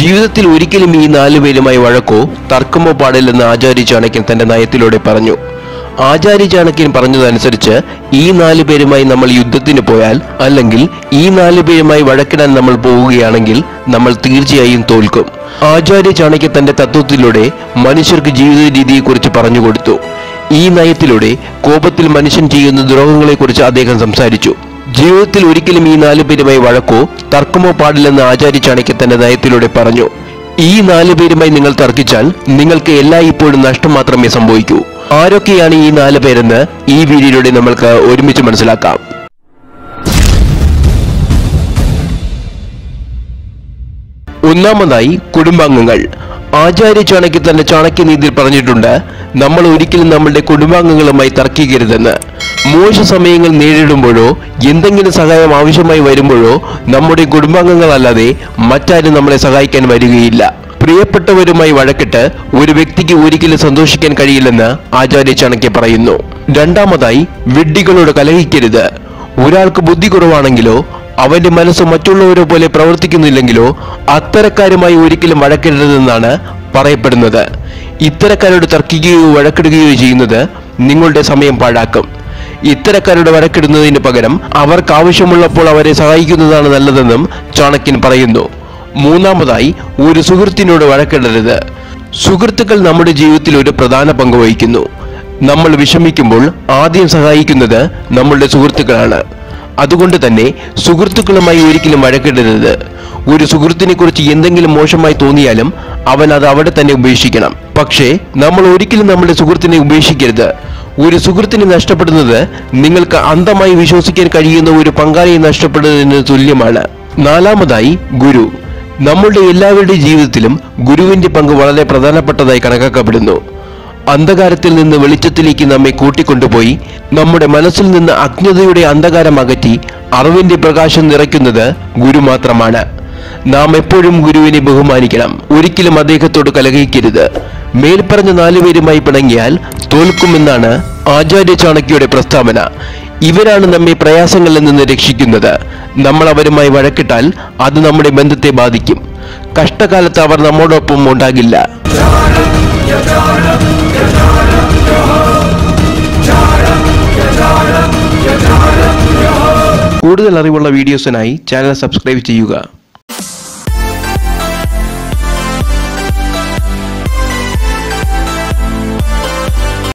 ജീവിതത്തിൽ ഒരിക്കലും ഈ നാലുപേരുമായി വഴക്കോ തർക്കമോ പാടില്ലെന്ന് ആചാര്യ ചാണക്യൻ തന്റെ നയത്തിലൂടെ പറഞ്ഞു ആചാര്യ ചാണക്യൻ പറഞ്ഞതനുസരിച്ച് ഈ നാലു പേരുമായി നമ്മൾ യുദ്ധത്തിന് പോയാൽ അല്ലെങ്കിൽ ഈ നാലു പേരുമായി വഴക്കിടാൻ നമ്മൾ പോവുകയാണെങ്കിൽ നമ്മൾ തീർച്ചയായും തോൽക്കും ആചാര്യ ചാണക്യൻ തന്റെ തത്വത്തിലൂടെ മനുഷ്യർക്ക് ജീവിത രീതിയെക്കുറിച്ച് പറഞ്ഞു കൊടുത്തു ഈ നയത്തിലൂടെ കോപത്തിൽ മനുഷ്യൻ ചെയ്യുന്ന ദ്രോഹങ്ങളെക്കുറിച്ച് അദ്ദേഹം സംസാരിച്ചു ജീവിതത്തിൽ ഒരിക്കലും ഈ നാലു പേരുമായി വഴക്കോ തർക്കമോ പാടില്ലെന്ന് ആചാര്യ ചാണക്യൻ തന്റെ നയത്തിലൂടെ പറഞ്ഞു ഈ നാലു പേരുമായി നിങ്ങൾ തർക്കിച്ചാൽ നിങ്ങൾക്ക് എല്ലായ്പ്പോഴും നഷ്ടം മാത്രമേ സംഭവിക്കൂ ആരൊക്കെയാണ് ഈ നാല് പേരെന്ന് ഈ വീഡിയോയിലൂടെ നമ്മൾക്ക് ഒരുമിച്ച് മനസ്സിലാക്കാം ഒന്നാമതായി കുടുംബാംഗങ്ങൾ ആചാര്യ ചാണക്യ തന്റെ ചാണക്യനീതിയിൽ പറഞ്ഞിട്ടുണ്ട് നമ്മൾ ഒരിക്കലും നമ്മളുടെ കുടുംബാംഗങ്ങളുമായി തർക്കിക്കരുതെന്ന് മോശ സമയങ്ങൾ നേരിടുമ്പോഴോ എന്തെങ്കിലും സഹായം ആവശ്യമായി വരുമ്പോഴോ നമ്മുടെ കുടുംബാംഗങ്ങളല്ലാതെ മറ്റാരും നമ്മളെ സഹായിക്കാൻ വരികയില്ല പ്രിയപ്പെട്ടവരുമായി വഴക്കിട്ട് ഒരു വ്യക്തിക്ക് ഒരിക്കലും സന്തോഷിക്കാൻ കഴിയില്ലെന്ന് ആചാര്യ ചാണക്യ പറയുന്നു രണ്ടാമതായി വിഡ്ഢികളോട് കലഹിക്കരുത് ഒരാൾക്ക് ബുദ്ധി കുറവാണെങ്കിലോ അവന്റെ മനസ്സ് മറ്റുള്ളവരെ പോലെ പ്രവർത്തിക്കുന്നില്ലെങ്കിലോ അത്തരക്കാരുമായി ഒരിക്കലും വഴക്കിടരുതെന്നാണ് പറയപ്പെടുന്നത് ഇത്തരക്കാരോട് തർക്കിക്കുകയോ വഴക്കിടുകയോ ചെയ്യുന്നത് നിങ്ങളുടെ സമയം പാഴാക്കും ഇത്തരക്കാരുടെ വഴക്കിടുന്നതിന് പകരം അവർക്ക് ആവശ്യമുള്ളപ്പോൾ അവരെ സഹായിക്കുന്നതാണ് നല്ലതെന്നും ചാണക്യൻ പറയുന്നു മൂന്നാമതായി ഒരു സുഹൃത്തിനോട് വഴക്കിടരുത് സുഹൃത്തുക്കൾ നമ്മുടെ ജീവിതത്തിൽ ഒരു പ്രധാന പങ്ക് വഹിക്കുന്നു നമ്മൾ വിഷമിക്കുമ്പോൾ ആദ്യം സഹായിക്കുന്നത് നമ്മളുടെ സുഹൃത്തുക്കളാണ് അതുകൊണ്ട് തന്നെ സുഹൃത്തുക്കളുമായി ഒരിക്കലും വഴക്കിടരുത് ഒരു സുഹൃത്തിനെ കുറിച്ച് എന്തെങ്കിലും മോശമായി തോന്നിയാലും അവൻ അത് അവിടെ തന്നെ ഉപേക്ഷിക്കണം പക്ഷേ നമ്മൾ ഒരിക്കലും നമ്മുടെ സുഹൃത്തിനെ ഉപേക്ഷിക്കരുത് ഒരു സുഹൃത്തിനെ നഷ്ടപ്പെടുന്നത് നിങ്ങൾക്ക് അന്ധമായി വിശ്വസിക്കാൻ കഴിയുന്ന ഒരു പങ്കാളിയെ നഷ്ടപ്പെടുന്നതിന് തുല്യമാണ് നാലാമതായി ഗുരു നമ്മളുടെ എല്ലാവരുടെയും ജീവിതത്തിലും ഗുരുവിന്റെ പങ്ക് വളരെ പ്രധാനപ്പെട്ടതായി കണക്കാക്കപ്പെടുന്നു അന്ധകാരത്തിൽ നിന്ന് വെളിച്ചത്തിലേക്ക് നമ്മെ കൂട്ടിക്കൊണ്ടുപോയി നമ്മുടെ മനസ്സിൽ നിന്ന് അജ്ഞതയുടെ അന്ധകാരം അകറ്റി അറിവിന്റെ പ്രകാശം നിറയ്ക്കുന്നത് ഗുരു മാത്രമാണ് നാം എപ്പോഴും ഗുരുവിനെ ബഹുമാനിക്കണം ഒരിക്കലും അദ്ദേഹത്തോട് കലഹിക്കരുത് മേൽപ്പറഞ്ഞ നാലുപേരുമായി പിണങ്ങിയാൽ തോൽക്കുമെന്നാണ് ആചാര്യ ചാണക്യയുടെ പ്രസ്താവന ഇവരാണ് നമ്മെ പ്രയാസങ്ങളിൽ നിന്ന് രക്ഷിക്കുന്നത് നമ്മൾ അവരുമായി വഴക്കിട്ടാൽ അത് നമ്മുടെ ബന്ധത്തെ ബാധിക്കും കഷ്ടകാലത്ത് അവർ നമ്മോടൊപ്പം ഉണ്ടാകില്ല കൂടുതൽ അറിവുള്ള വീഡിയോസിനായി ചാനൽ സബ്സ്ക്രൈബ് ചെയ്യുക